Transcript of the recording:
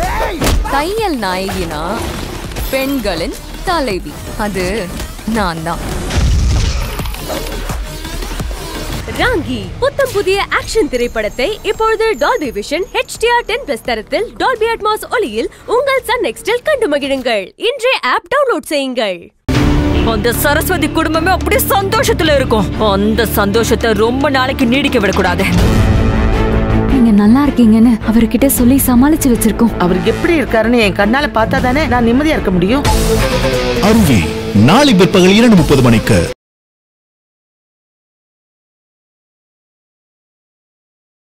தையல் நாயகினா பெண்களின் தலைவி அது நான் தான் ராங்கி புத்தம் புதிய ஆக்ஷன் திரைப்படத்தை இப்பொழுது Dolby Vision HDR ten plus தரத்தில் டால்பி அட்மாஸ் ஒளியில் உங்கள் சன் நெக்ஸ்டில் கண்டு மகிழுங்கள் இன்றே ஆப் டவுன்லோட் செய்யுங்கள் அந்த சரஸ்வதி குடும்பமே அப்படியே சந்தோஷத்துல இருக்கும் அந்த சந்தோஷத்தை ரொம்ப நாளைக்கு நீடிக்க விடக்கூடாது நீங்க நல்லா இருக்கீங்கன்னு அவர்கிட்ட சொல்லி சமாளிச்சு வச்சிருக்கோம் அவர் எப்படி இருக்காருன்னு என் கண்ணால பார்த்தா தானே நான் நிம்மதியா இருக்க முடியும் அருவி நாளை பிற்பகல் இரண்டு முப்பது மணிக்கு